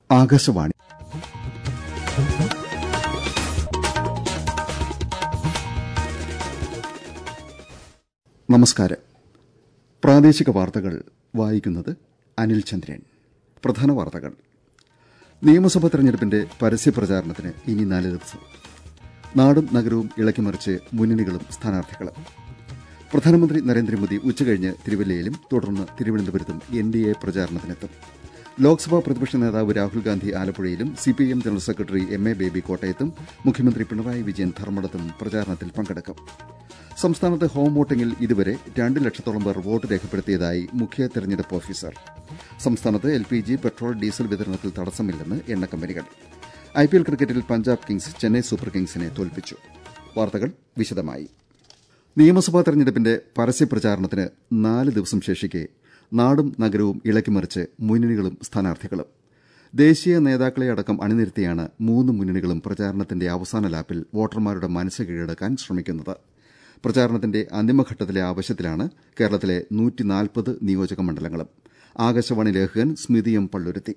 ആകാശവാണി നമസ്കാരം പ്രാദേശിക വാർത്തകൾ വായിക്കുന്നത് അനിൽ ചന്ദ്രൻ പ്രധാന വാർത്തകൾ നിയമസഭാ തെരഞ്ഞെടുപ്പിന്റെ പരസ്യപ്രചാരണത്തിന് ഇനി നാല് ദിവസം നാടും നഗരവും ഇളക്കിമറിച്ച് മുന്നണികളും സ്ഥാനാർത്ഥികളും പ്രധാനമന്ത്രി നരേന്ദ്രമോദി ഉച്ചകഴിഞ്ഞ് തിരുവല്ലയിലും തുടർന്ന് തിരുവനന്തപുരത്തും എൻ ഡി എ പ്രചാരണത്തിനെത്തും ലോക്സഭാ പ്രതിപക്ഷ നേതാവ് രാഹുൽ ഗാന്ധി ആലപ്പുഴയിലും CPIM general secretary M A Baby കോട്ടയത്തും മുഖ്യമന്ത്രി പിണറായി വിജയൻ ധർമ്മടത്തും പ്രചാരണത്തിൽ പങ്കെടുക്കും സംസ്ഥാനത്ത് ഹോം വോട്ടിംഗിൽ ഇതുവരെ രണ്ട് ലക്ഷത്തോളം പേർ വോട്ട് രേഖപ്പെടുത്തിയതായി മുഖ്യ തെരഞ്ഞെടുപ്പ് ഓഫീസർ സംസ്ഥാനത്ത് L P G petrol diesel വിതരണത്തിൽ തടസ്സമില്ലെന്ന് എണ്ണ കമ്പനികൾ ഐ പി എൽ ക്രിക്കറ്റിൽ പഞ്ചാബ് കിങ്സ് ചെന്നൈ സൂപ്പർ കിങ്സിനെ തോൽപ്പിച്ചു വാർത്തകൾ വിശദമായി നിയമസഭാ തെരഞ്ഞെടുപ്പിന്റെ പരസ്യപ്രചാരണത്തിന് നാല് ദിവസം ശേഷിക്കെ നാടും നഗരവും ഇളക്കിമറിച്ച് മുന്നണികളും സ്ഥാനാർത്ഥികളും ദേശീയ നേതാക്കളെ അടക്കം അണിനിരത്തിയാണ് മൂന്ന് മുന്നണികളും പ്രചാരണത്തിന്റെ അവസാന ലാപ്പിൽ വോട്ടർമാരുടെ മനസ്സ് കീഴടക്കാൻ ശ്രമിക്കുന്നത് പ്രചാരണത്തിന്റെ അന്തിമഘട്ടത്തിലെ ആവശ്യത്തിലാണ് കേരളത്തിലെ നിയോജക മണ്ഡലങ്ങളും ആകാശവാണി ലേഖകൻ സ്മിതി എം പള്ളുരുത്തി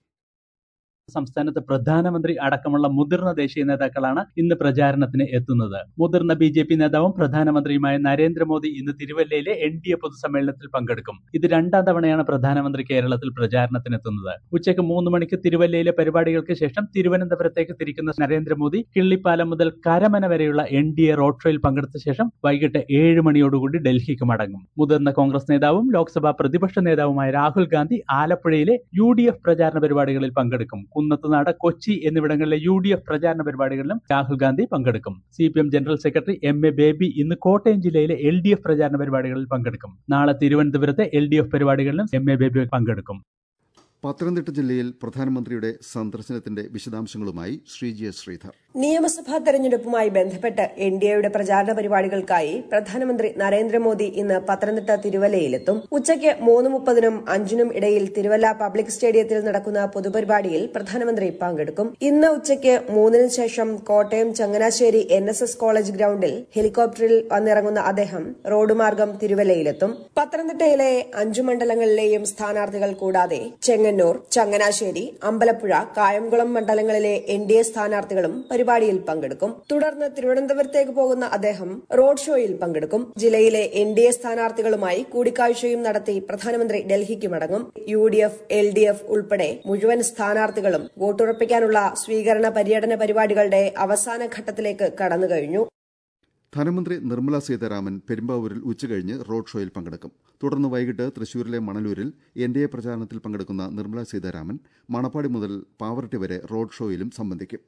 സംസ്ഥാനത്ത് പ്രധാനമന്ത്രി അടക്കമുള്ള മുതിർന്ന ദേശീയ നേതാക്കളാണ് ഇന്ന് പ്രചാരണത്തിന് എത്തുന്നത് മുതിർന്ന ബി ജെ പി നേതാവും പ്രധാനമന്ത്രിയുമായ നരേന്ദ്രമോദി ഇന്ന് തിരുവല്ലയിലെ എൻ ഡി എ പൊതുസമ്മേളനത്തിൽ പങ്കെടുക്കും ഇത് രണ്ടാം തവണയാണ് പ്രധാനമന്ത്രി കേരളത്തിൽ പ്രചാരണത്തിനെത്തുന്നത് ഉച്ചയ്ക്ക് മൂന്ന് മണിക്ക് തിരുവല്ലയിലെ പരിപാടികൾക്ക് ശേഷം തിരുവനന്തപുരത്തേക്ക് തിരിക്കുന്ന നരേന്ദ്രമോദി കിള്ളിപ്പാലം മുതൽ കരമന വരെയുള്ള എൻ ഡി എ റോഡ് ഷോയിൽ പങ്കെടുത്ത ശേഷം വൈകിട്ട് ഏഴ് മണിയോടുകൂടി ഡൽഹിക്ക് മടങ്ങും മുതിർന്ന കോൺഗ്രസ് നേതാവും ലോക്സഭാ പ്രതിപക്ഷ നേതാവുമായ രാഹുൽ ഗാന്ധി ആലപ്പുഴയിലെ യു ഡി എഫ് പ്രചാരണ പരിപാടികളിൽ പങ്കെടുക്കും കുന്നത്തുനാട് കൊച്ചി എന്നിവിടങ്ങളിലെ യു ഡി എഫ് പ്രചാരണ പരിപാടികളിലും രാഹുൽ ഗാന്ധി പങ്കെടുക്കും C P M general secretary M A Baby ഇന്ന് കോട്ടയം ജില്ലയിലെ എൽ ഡി എഫ് പ്രചാരണ പരിപാടികളിൽ പങ്കെടുക്കും നാളെ തിരുവനന്തപുരത്തെ എൽ ഡി എഫ് പരിപാടികളിലും എം എ ബേബി പങ്കെടുക്കും പത്തനംതിട്ട ജില്ലയിൽ പ്രധാനമന്ത്രിയുടെ സന്ദർശനത്തിന്റെ വിശദാംശങ്ങളുമായി ശ്രീജി എസ് ശ്രീധർ നിയമസഭാ തെരഞ്ഞെടുപ്പുമായി ബന്ധപ്പെട്ട് എൻ ഡി എയുടെ പ്രചാരണ പരിപാടികൾക്കായി പ്രധാനമന്ത്രി നരേന്ദ്രമോദി ഇന്ന് പത്തനംതിട്ട തിരുവല്ലയിലെത്തും ഉച്ചയ്ക്ക് മൂന്ന് മുപ്പതിനും അഞ്ചിനും ഇടയിൽ തിരുവല്ല പബ്ലിക് സ്റ്റേഡിയത്തിൽ നടക്കുന്ന പൊതുപരിപാടിയിൽ പ്രധാനമന്ത്രി പങ്കെടുക്കും ഇന്ന് ഉച്ചയ്ക്ക് മൂന്നിന് ശേഷം Kottayam Changanassery N S S college ഗ്രൌണ്ടിൽ ഹെലികോപ്റ്ററിൽ വന്നിറങ്ങുന്ന അദ്ദേഹം റോഡ് മാർഗം തിരുവല്ലയിലെത്തും പത്തനംതിട്ടയിലെ അഞ്ചു മണ്ഡലങ്ങളിലെയും സ്ഥാനാർത്ഥികൾ കൂടാതെ ചെങ്ങന്നൂർ ചങ്ങനാശ്ശേരി അമ്പലപ്പുഴ കായംകുളം മണ്ഡലങ്ങളിലെ എൻ ഡി എ സ്ഥാനാർത്ഥികളും പരിപാടിയിൽ പങ്കെടുക്കും തുടർന്ന് തിരുവനന്തപുരത്തേക്ക് പോകുന്ന അദ്ദേഹം റോഡ് ഷോയിൽ പങ്കെടുക്കും ജില്ലയിലെ എൻ ഡി എ സ്ഥാനാർത്ഥികളുമായി കൂടിക്കാഴ്ചയും നടത്തി പ്രധാനമന്ത്രി ഡൽഹിക്ക് മടങ്ങും U D F L D F ഉൾപ്പെടെ മുഴുവൻ സ്ഥാനാർത്ഥികളും വോട്ടുറപ്പിക്കാനുള്ള സ്വീകരണ പര്യടന പരിപാടികളുടെ അവസാന ഘട്ടത്തിലേക്ക് കടന്നുകഴിഞ്ഞു ധനമന്ത്രി നിർമ്മല സീതാരാമൻ പെരുമ്പാവൂരിൽ ഉച്ചകഴിഞ്ഞ് റോഡ് ഷോയിൽ പങ്കെടുക്കും തുടർന്ന് വൈകിട്ട് തൃശൂരിലെ മണലൂരിൽ എൻ ഡി എ പ്രചാരണത്തിൽ പങ്കെടുക്കുന്ന നിർമ്മല സീതാരാമൻ മണപ്പാടി മുതൽ പാവറട്ടി വരെ റോഡ് ഷോയിലും സംബന്ധിക്കും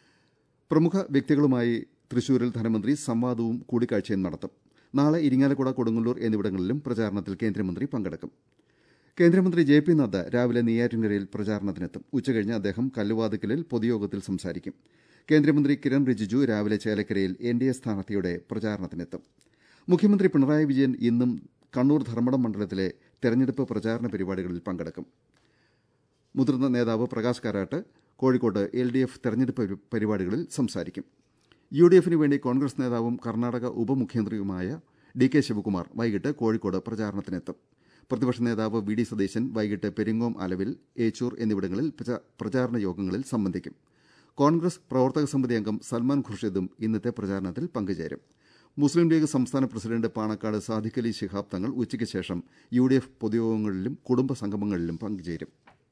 പ്രമുഖ വ്യക്തികളുമായി തൃശൂരിൽ ധനമന്ത്രി സംവാദവും കൂടിക്കാഴ്ചയും നടത്തും നാളെ ഇരിങ്ങാലക്കുട കൊടുങ്ങല്ലൂർ എന്നിവിടങ്ങളിലും പ്രചാരണത്തിൽ കേന്ദ്രമന്ത്രി പങ്കെടുക്കും കേന്ദ്രമന്ത്രി ജെ പി നദ്ദ രാവിലെ നെയ്യാറ്റിൻകരയിൽ പ്രചാരണത്തിനെത്തും ഉച്ചകഴിഞ്ഞ് അദ്ദേഹം കല്ലുവാതുക്കലിൽ പൊതുയോഗത്തിൽ സംസാരിക്കും കേന്ദ്രമന്ത്രി കിരൺ റിജിജു രാവിലെ ചേലക്കരയിൽ എൻ ഡി എ സ്ഥാനാർത്ഥിയുടെ പ്രചാരണത്തിനെത്തും മുഖ്യമന്ത്രി പിണറായി വിജയൻ ഇന്നും കണ്ണൂർ ധർമ്മടം മണ്ഡലത്തിലെ തെരഞ്ഞെടുപ്പ് പ്രചാരണ പരിപാടികളിൽ പങ്കെടുക്കും മുതിർന്ന നേതാവ് പ്രകാശ് കാരാട്ട് കോഴിക്കോട്ട് എൽ ഡി എഫ് തെരഞ്ഞെടുപ്പ് പരിപാടികളിൽ സംസാരിക്കും യു ഡി എഫിന് വേണ്ടി കോൺഗ്രസ് നേതാവും കർണാടക ഉപമുഖ്യമന്ത്രിയുമായ ഡി കെ ശിവകുമാർ വൈകിട്ട് കോഴിക്കോട് പ്രചാരണത്തിനെത്തും പ്രതിപക്ഷ നേതാവ് വി ഡി സതീശൻ വൈകിട്ട് പെരിങ്ങോം അലവിൽ ഏച്ചൂർ എന്നിവിടങ്ങളിൽ പ്രചാരണ യോഗങ്ങളിൽ സംബന്ധിക്കും കോൺഗ്രസ് പ്രവർത്തക സമിതി അംഗം സൽമാൻ ഖുർഷിദും ഇന്നത്തെ പ്രചാരണത്തിൽ പങ്കുചേരും മുസ്ലിം ലീഗ് സംസ്ഥാന പ്രസിഡന്റ് പാണക്കാട് സാദിഖ് അലി ശിഹാബ് തങ്ങൾ ഉച്ചയ്ക്ക് ശേഷം യു ഡി എഫ് പൊതുയോഗങ്ങളിലും കുടുംബ സംഗമങ്ങളിലും പങ്കുചേരും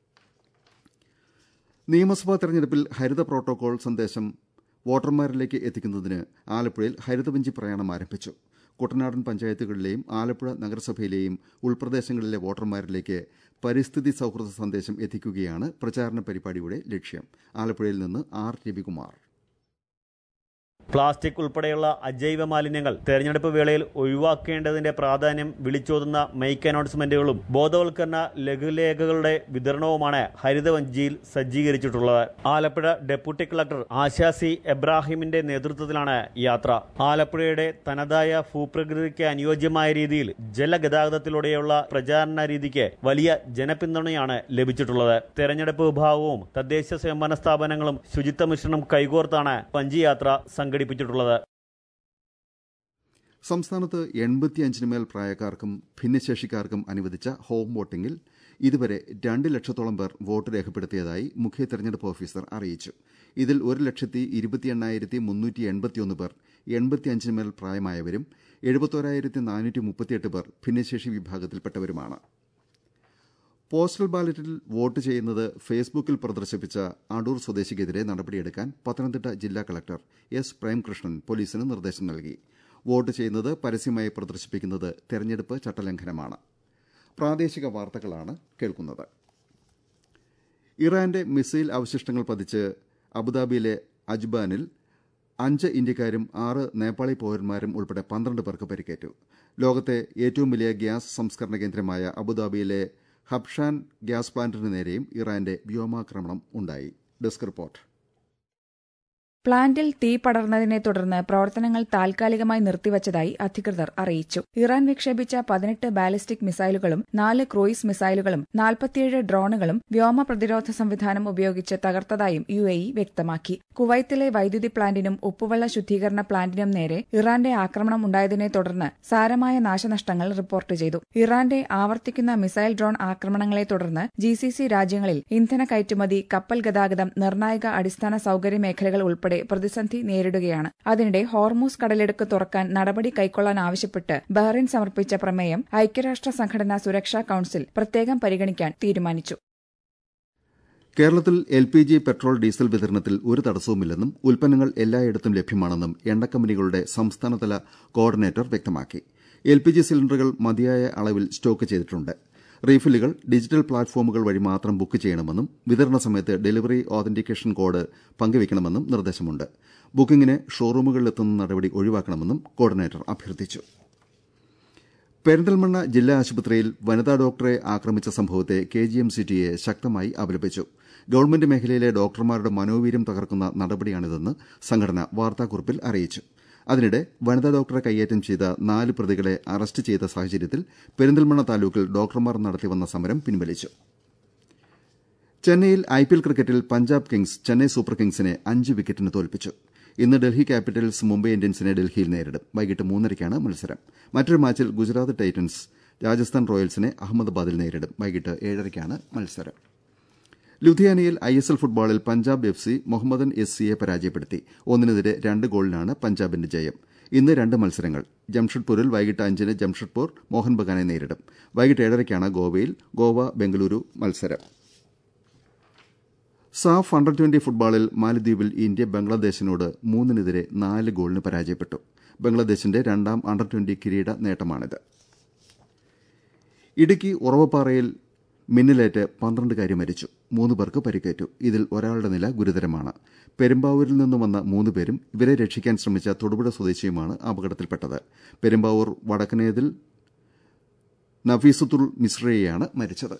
നിയമസഭാ തെരഞ്ഞെടുപ്പിൽ ഹരിത പ്രോട്ടോകോൾ സന്ദേശം വോട്ടർമാരിലേക്ക് എത്തിക്കുന്നതിന് ആലപ്പുഴയിൽ ഹരിതവഞ്ചി പ്രയാണം ആരംഭിച്ചു കുട്ടനാടൻ പഞ്ചായത്തുകളിലെയും ആലപ്പുഴ നഗരസഭയിലെയും ഉൾപ്രദേശങ്ങളിലെ വോട്ടർമാരിലേക്ക് പരിസ്ഥിതി സൌഹൃദ സന്ദേശം എത്തിക്കുകയാണ് പ്രചാരണ പരിപാടിയുടെ ലക്ഷ്യം ആലപ്പുഴയിൽ നിന്ന് ആർ രവികുമാർ പ്ലാസ്റ്റിക് ഉൾപ്പെടെയുള്ള അജൈവ മാലിന്യങ്ങൾ തെരഞ്ഞെടുപ്പ് വേളയിൽ ഒഴിവാക്കേണ്ടതിന്റെ പ്രാധാന്യം വിളിച്ചോതുന്ന മൈക്ക് അനൗൺസ്മെന്റുകളും ബോധവൽക്കരണ ലഘുലേഖകളുടെ വിതരണവുമാണ് ഹരിതവഞ്ചിയിൽ സജ്ജീകരിച്ചിട്ടുള്ളത് ആലപ്പുഴ ഡെപ്യൂട്ടി കളക്ടർ ആശാസി എബ്രാഹിമിന്റെ നേതൃത്വത്തിലാണ് യാത്ര ആലപ്പുഴയുടെ തനതായ ഭൂപ്രകൃതിക്ക് അനുയോജ്യമായ രീതിയിൽ ജലഗതാഗതത്തിലൂടെയുള്ള പ്രചാരണ രീതിക്ക് വലിയ ജനപിന്തുണയാണ് ലഭിച്ചിട്ടുള്ളത് തെരഞ്ഞെടുപ്പ് വിഭാഗവും തദ്ദേശ സ്വയംഭരണ സ്ഥാപനങ്ങളും ശുചിത്വ മിശ്രണം കൈകോർത്താണ് വഞ്ചിയാത്ര സംഘടിപ്പിച്ചത് സംഘടിപ്പിച്ചിട്ടുള്ളത് സംസ്ഥാനത്ത് എൺപത്തിയഞ്ചിന് മേൽ പ്രായക്കാർക്കും ഭിന്നശേഷിക്കാർക്കും അനുവദിച്ച ഹോം വോട്ടിംഗിൽ ഇതുവരെ രണ്ട് ലക്ഷത്തോളം പേർ വോട്ട് രേഖപ്പെടുത്തിയതായി മുഖ്യ തെരഞ്ഞെടുപ്പ് ഓഫീസർ അറിയിച്ചു ഇതിൽ ഒരു ലക്ഷത്തി ഇരുപത്തി എണ്ണായിരത്തി മുന്നൂറ്റി എൺപത്തിയൊന്ന് പേർ എൺപത്തിയഞ്ചിന് മേൽ പ്രായമായവരും എഴുപത്തോരായിരത്തി നാനൂറ്റി മുപ്പത്തിയെട്ട് പേർ ഭിന്നശേഷി വിഭാഗത്തിൽപ്പെട്ടവരുമാണ് പോസ്റ്റൽ ബാലറ്റിൽ വോട്ട് ചെയ്യുന്നത് ഫേസ്ബുക്കിൽ പ്രദർശിപ്പിച്ച അടൂർ സ്വദേശിക്കെതിരെ നടപടിയെടുക്കാൻ പത്തനംതിട്ട ജില്ലാ കളക്ടർ എസ് പ്രേംകൃഷ്ണൻ പോലീസിന് നിർദ്ദേശം നൽകി വോട്ട് ചെയ്യുന്നത് പരസ്യമായി പ്രദർശിപ്പിക്കുന്നത് തെരഞ്ഞെടുപ്പ് ചട്ടലംഘനമാണ് പ്രാദേശിക വാർത്തകളാണ് കേൾക്കുന്നത് ഇറാന്റെ മിസൈൽ അവശിഷ്ടങ്ങൾ പതിച്ച് അബുദാബിയിലെ അജ്ബാനിൽ അഞ്ച് ഇന്ത്യക്കാരും ആറ് നേപ്പാളി പൌരന്മാരും ഉൾപ്പെടെ പന്ത്രണ്ട് പേർക്ക് പരിക്കേറ്റു ലോകത്തെ ഏറ്റവും വലിയ ഗ്യാസ് സംസ്കരണ കേന്ദ്രമായ അബുദാബിയിലെ ഹബ്ഷാൻ ഗ്യാസ് പ്ലാന്റിന് നേരെയും ഇറാന്റെ വ്യോമാക്രമണം ഉണ്ടായി ഡെസ്ക് റിപ്പോർട്ട് പ്ലാന്റിൽ തീ പടർന്നതിനെ തുടർന്ന് പ്രവർത്തനങ്ങൾ താൽക്കാലികമായി നിർത്തിവച്ചതായി അധികൃതർ അറിയിച്ചു ഇറാൻ വിക്ഷേപിച്ച പതിനെട്ട് ബാലിസ്റ്റിക് മിസൈലുകളും നാല് ക്രൂയിസ് മിസൈലുകളും നാൽപ്പത്തിയേഴ് ഡ്രോണുകളും വ്യോമ പ്രതിരോധ സംവിധാനം ഉപയോഗിച്ച് തകർത്തതായും യു എ ഇ വ്യക്തമാക്കി കുവൈത്തിലെ വൈദ്യുതി പ്ലാന്റിനും ഉപ്പുവെള്ള ശുദ്ധീകരണ പ്ലാന്റിനും നേരെ ഇറാന്റെ ആക്രമണം ഉണ്ടായതിനെ തുടർന്ന് സാരമായ നാശനഷ്ടങ്ങൾ റിപ്പോർട്ട് ചെയ്തു ഇറാന്റെ ആവർത്തിക്കുന്ന മിസൈൽ ഡ്രോൺ ആക്രമണങ്ങളെ തുടർന്ന് ജി സി സി രാജ്യങ്ങളിൽ ഇന്ധന കയറ്റുമതി കപ്പൽ ഗതാഗതം നിർണായക അടിസ്ഥാന സൌകര്യ മേഖലകൾ ഉൾപ്പെടെ പ്രതിസന്ധി നേരിടുകയാണ് അതിനിടെ ഹോർമൂസ് കടലെടുക്ക് തുറക്കാൻ നടപടി കൈക്കൊള്ളാൻ ആവശ്യപ്പെട്ട് ബഹ്റിൻ സമർപ്പിച്ച പ്രമേയം ഐക്യരാഷ്ട്ര സംഘടനാ സുരക്ഷാ കൌൺസിൽ പ്രത്യേകം പരിഗണിക്കാൻ തീരുമാനിച്ചു കേരളത്തിൽ L P G petrol diesel വിതരണത്തിൽ ഒരു തടസ്സവുമില്ലെന്നും ഉൽപ്പന്നങ്ങൾ എല്ലായിടത്തും ലഭ്യമാണെന്നും എണ്ണക്കമ്പനികളുടെ സംസ്ഥാനതല കോർഡിനേറ്റർ വ്യക്തമാക്കി എൽ പി ജി സിലിണ്ടറുകൾ മതിയായ അളവിൽ സ്റ്റോക്ക് ചെയ്തിട്ടുണ്ട് റീഫില്ലുകൾ ഡിജിറ്റൽ പ്ലാറ്റ്ഫോമുകൾ വഴി മാത്രം ബുക്ക് ചെയ്യണമെന്നും വിതരണ സമയത്ത് ഡെലിവറി ഓതന്റിക്കേഷൻ കോഡ് പങ്കുവയ്ക്കണമെന്നും നിർദ്ദേശമുണ്ട് ബുക്കിംഗിന് ഷോറൂമുകളിലെത്തുന്ന നടപടി ഒഴിവാക്കണമെന്നും കോർഡിനേറ്റർ അഭ്യർത്ഥിച്ചു പെരിന്തൽമണ്ണ ജില്ലാ ആശുപത്രിയിൽ വനിതാ ഡോക്ടറെ ആക്രമിച്ച സംഭവത്തെ K G M C T A ശക്തമായി അപലപിച്ചു ഗവൺമെന്റ് മേഖലയിലെ ഡോക്ടർമാരുടെ മനോവീര്യം തകർക്കുന്ന നടപടിയാണിതെന്ന് സംഘടന വാർത്താക്കുറിപ്പിൽ അറിയിച്ചു അതിനിടെ വനിതാ ഡോക്ടറെ കയ്യേറ്റം ചെയ്ത നാല് പ്രതികളെ അറസ്റ്റ് ചെയ്ത സാഹചര്യത്തിൽ പെരിന്തൽമണ്ണ താലൂക്കിൽ ഡോക്ടർമാർ നടത്തിവന്ന സമരം പിൻവലിച്ചു ചെന്നൈയിൽ ഐപിഎൽ ക്രിക്കറ്റിൽ പഞ്ചാബ് കിങ്സ് ചെന്നൈ സൂപ്പർ കിങ്സിനെ അഞ്ച് വിക്കറ്റിന് തോൽപ്പിച്ചു ഇന്ന് ഡൽഹി ക്യാപിറ്റൽസ് മുംബൈ ഇന്ത്യൻസിനെ ഡൽഹിയിൽ നേരിടും വൈകിട്ട് മൂന്നരയ്ക്കാണ് മത്സരം മറ്റൊരു മാച്ചിൽ ഗുജറാത്ത് ടൈറ്റൻസ് രാജസ്ഥാൻ റോയൽസിനെ അഹമ്മദാബാദിൽ നേരിടും വൈകിട്ട് ഏഴരയ്ക്കാണ് മത്സരം ലുധിയാനയിൽ ഐ എസ് എൽ ഫുട്ബോളിൽ Punjab F C Mohammedan S സിയെ പരാജയപ്പെടുത്തി ഒന്നിനെതിരെ രണ്ട് ഗോളിനാണ് പഞ്ചാബിന്റെ ജയം ഇന്ന് രണ്ട് മത്സരങ്ങൾ ജംഷഡ്പൂരിൽ വൈകിട്ട് അഞ്ചിന് ജംഷഡ്പൂർ മോഹൻ ബഗാനെ നേരിടും വൈകിട്ട് ഏഴരയ്ക്കാണ് ഗോവയിൽ ഗോവ ബംഗളൂരു മത്സരം സാഫ് അണ്ടർ ട്വന്റി ഫുട്ബോളിൽ മാലദ്വീപിൽ ഇന്ത്യ ബംഗ്ലാദേശിനോട് മൂന്നിനെതിരെ നാല് ഗോളിന് പരാജയപ്പെട്ടു ബംഗ്ലാദേശിന്റെ രണ്ടാം അണ്ടർ ട്വന്റി കിരീട നേട്ടമാണിത് ഇടുക്കി ഉറവപ്പാറയിൽ മിന്നലേറ്റ് പന്ത്രണ്ടുകാരി മരിച്ചു മൂന്ന് പേർക്ക് പരിക്കേറ്റു ഇതിൽ ഒരാളുടെ നില ഗുരുതരമാണ് പെരുമ്പാവൂരിൽ നിന്ന് വന്ന മൂന്ന് പേരും ഇവരെ രക്ഷിക്കാൻ ശ്രമിച്ച തൊടുപുഴ സ്വദേശിയുമാണ് അപകടത്തിൽപ്പെട്ടത് പെരുമ്പാവൂർ വടക്കനേതിൽ നഫീസത്തുൽ മിശ്രയെയാണ് മരിച്ചത്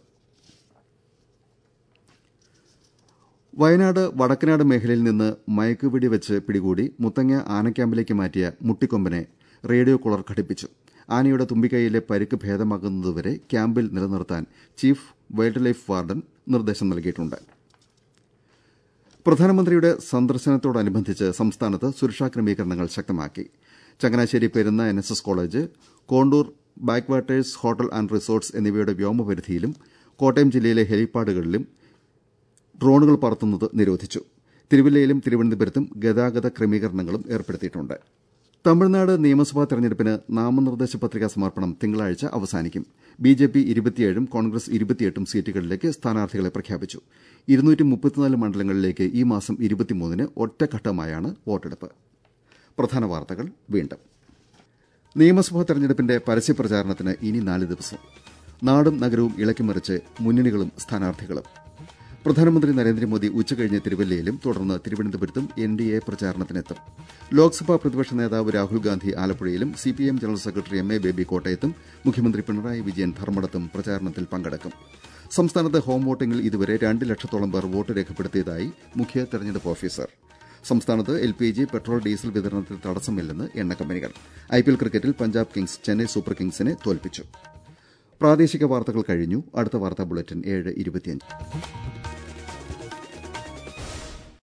വയനാട് വടക്കനാട് മേഖലയിൽ നിന്ന് മയക്കുവെടി വെച്ച് പിടികൂടി മുത്തങ്ങ ആനക്യാമ്പിലേക്ക് മാറ്റിയ മുട്ടിക്കൊമ്പനെ റേഡിയോ കോളർ ഘടിപ്പിച്ചു ആനയുടെ തുമ്പിക്കൈയിലെ പരിക്ക് ഭേദമാകുന്നതുവരെ ക്യാമ്പിൽ നിലനിർത്താൻ ചീഫ് വൈൽഡ് ലൈഫ് വാർഡൻ നിർദ്ദേശം നൽകിയിട്ടുണ്ട് പ്രധാനമന്ത്രിയുടെ സന്ദർശനത്തോടനുബന്ധിച്ച് സംസ്ഥാനത്ത് സുരക്ഷാ ക്രമീകരണങ്ങൾ ശക്തമാക്കി Changanassery Perunna N S S college Contour backwaters hotel and resorts എന്നിവയുടെ വ്യോമപരിധിയിലും കോട്ടയം ജില്ലയിലെ ഹെലിപ്പാഡുകളിലും ഡ്രോണുകൾ പറത്തുന്നത് നിരോധിച്ചു തിരുവല്ലയിലും തിരുവനന്തപുരത്തും ഗതാഗത ക്രമീകരണങ്ങളും ഏർപ്പെടുത്തിയിട്ടുണ്ട് തമിഴ്നാട് നിയമസഭാ തെരഞ്ഞെടുപ്പിന് നാമനിർദ്ദേശ പത്രികാ സമർപ്പണം തിങ്കളാഴ്ച അവസാനിക്കും ബി ജെ പി ഇരുപത്തിയേഴും കോൺഗ്രസ് ഇരുപത്തിയെട്ടും സീറ്റുകളിലേക്ക് സ്ഥാനാർത്ഥികളെ പ്രഖ്യാപിച്ചു ഇരുന്നൂറ്റി മുപ്പത്തിനാല് മണ്ഡലങ്ങളിലേക്ക് ഈ മാസം ഇരുപത്തിമൂന്നിന് ഒറ്റഘട്ടമായാണ് വോട്ടെടുപ്പ് പ്രധാന വാർത്തകൾ വീണ്ടും നിയമസഭാ തെരഞ്ഞെടുപ്പിന്റെ പരസ്യപ്രചാരണത്തിന് ഇനി നാല് ദിവസം നാടും നഗരവും ഇളക്കിമറിച്ച് മുന്നണികളും സ്ഥാനാർത്ഥികളും പ്രധാനമന്ത്രി നരേന്ദ്രമോദി ഉച്ചകഴിഞ്ഞ് തിരുവല്ലയിലും തുടർന്ന് തിരുവനന്തപുരത്തും എൻ ഡി എ പ്രചാരണത്തിനെത്തും ലോക്സഭാ പ്രതിപക്ഷ നേതാവ് രാഹുൽ ഗാന്ധി ആലപ്പുഴയിലും CPIM general secretary M A Baby കോട്ടയത്തും മുഖ്യമന്ത്രി പിണറായി വിജയൻ ധർമ്മടത്തും പ്രചാരണത്തിൽ പങ്കെടുക്കും സംസ്ഥാനത്ത് ഹോം വോട്ടിംഗിൽ ഇതുവരെ രണ്ട് ലക്ഷത്തോളം പേർ വോട്ട് രേഖപ്പെടുത്തിയതായി മുഖ്യ തെരഞ്ഞെടുപ്പ് ഓഫീസർ സംസ്ഥാനത്ത് L P G petrol diesel വിതരണത്തിൽ തടസ്സമില്ലെന്ന് എണ്ണ കമ്പനികൾ ഐപിഎൽ ക്രിക്കറ്റിൽ പഞ്ചാബ് കിങ്സ് ചെന്നൈ സൂപ്പർ കിങ്സിനെ തോൽപ്പിച്ചു പ്രാദേശിക വാർത്തകൾ കഴിഞ്ഞു അടുത്ത വാർത്താ ബുള്ളറ്റിൻ ഏഴ് ഇരുപത്തിയഞ്ച്